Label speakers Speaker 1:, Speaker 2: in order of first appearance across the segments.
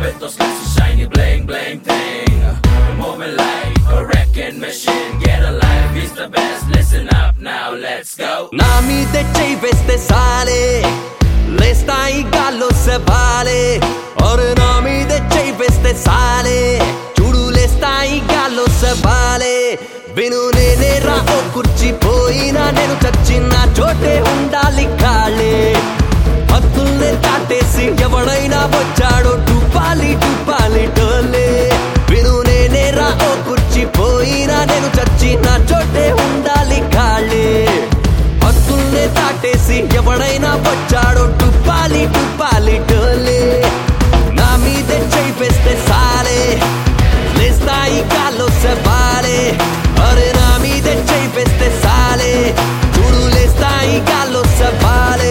Speaker 1: with those glasses shiny bling bling thing. Moving like a wrecking machine. Get a life, he's the best. Listen up now, let's go.
Speaker 2: నా మీద చెయ్యి వేస్తే సాలే లేస్తాయి గాల్లో సవాలే ఒరు నా మీద చెయ్యి వేస్తే సాలే చూడు లేస్తాయి గాల్లో సవాలే విను నేనే రా ఓ కుర్చీ పోయినా నేను చచ్చిన చోటే ఉండాలి కాళ్ళే హద్దుల్ని దాటేసి ఎవడైనా వచ్చాడో టుపాలి టుపాలి టోలే విను నేనే రా ఓ కుర్చీ పోయినా నేను చచ్చిన చోటే ఉండాలి కాళ్ళే హద్దుల్ని దాటేసి ఎవడైనా వచ్చాడో టుపాలి టుపాలి టోలే నా మీద చెయ్యి వేస్తే సాలే లేస్తాయి కాల్లో సవాలే అరే నా మీద చెయ్యి వేస్తే సాలే చూడు లేస్తాయి కాల్లో సవాలే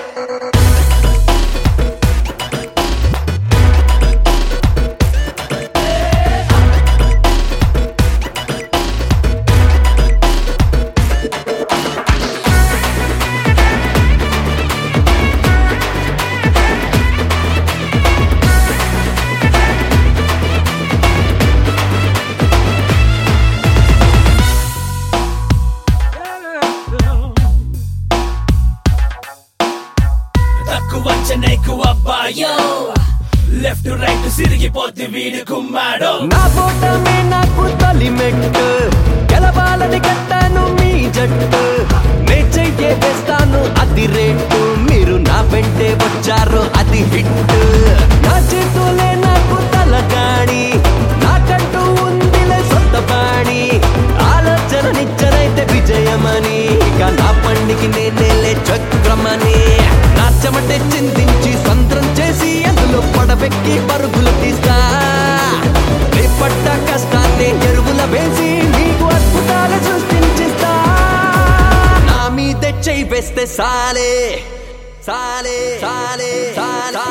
Speaker 1: తక్కువ అంచనేకు అబ్బాయో లెఫ్ట్ రైట్ సిరిగిపోతే వీడి కుమ్మాడో
Speaker 2: నా ఓటమే నాకు తొలి మెట్టు గెలవాలని కట్టాను మీ జట్టు నే చెయ్యే వేస్తాను అది రేటు మీరు నా వెంటే వచ్చారు అది హిట్ నా చేతులే నాకు తలగాడి నాకంటూ ఉందిలే సొంత బాణి ఆలోచన నిచ్చనైతే విజయమని ఇక నా పండికి నేనేలే చక్రమని నా చెమటే చిందించి సంద్రం చేసి అందులో పడబెక్కి పరుగులు తీస్తా నీ పడ్డ కష్టాన్ని ఎరువుల వేసి నీకు అద్భుతాలు సృష్టించిస్తా నా మీద చెయ్యి వేస్తే సాలే సాలే సాలే సాలే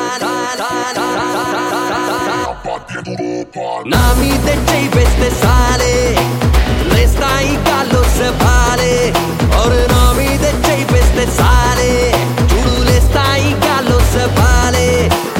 Speaker 2: నా మీద చెయ్యి వేస్తే సాలే లేస్తాయి గాల్లో సవాలే ఒరే నా మీద చెయ్యి వేస్తే సాలే చూడు లేస్తాయి గాల్లో సవాలే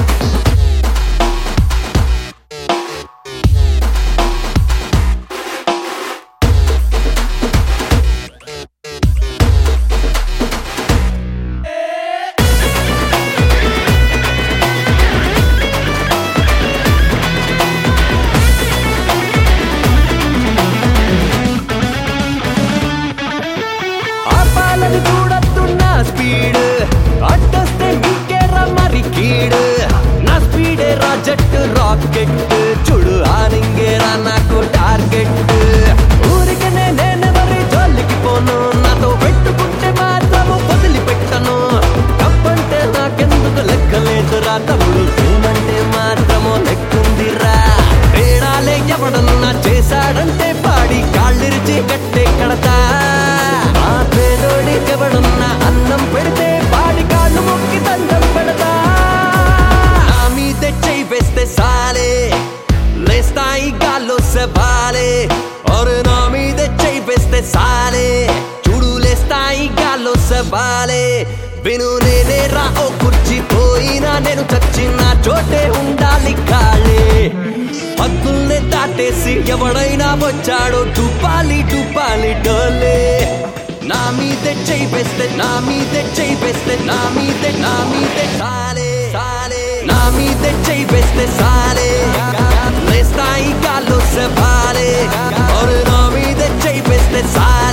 Speaker 2: ఆపాలని చూడొద్దున్న స్పీడ్ అడ్డొస్తే మీకేరా మరి కీడు నా స్పీడే రా జట్టు రాకెట్ చూడు ఆనింగేరా నాకు టార్గెట్ ఊరికనే నేనెవరి జోలికి పోను నాతో పెట్టుకుంటే మాత్రము వదిలిపెట్టను తప్పంటే నాకెందుకు లెక్కలేదురా తమ్ముడు ఏమంటే మాత్రము లెక్కుందిరా తేడాలే ఎవడన్నా చేశాడంటే పాడి కాళ్ళిరిచి కట్టే కడతా ఆ పేదోడి ఎవడన్నా అన్నం పెడితే పాడి కాళ్ళు మొక్కి దండం పెడతా నా మీద చెయ్యి వేస్తే సాలే లేస్తాయి గాల్లో సవాలే ఒరే నా మీద చెయ్యి వేస్తే సాలే చూడు లేస్తాయి గాల్లో సవాలే విను నేనే రా ఓ కుర్చీ పోయినా నేను చచ్చిన చోటే ఉండాలి కాళ్ళే హద్దుల్ని దాటేసి ఎవడైనా వచ్చాడో టుపాలి టుపాలి డోలే నా మీద చెయ్యి వేస్తే నా మీద చెయ్యి వేస్తే నా మీద నా మీద సాలే సాలే నా మీద చెయ్యి వేస్తే సాలే లేస్తాయి గాల్లో సవాలే ఒరే నా మీద చెయ్యి వేస్తే సాలే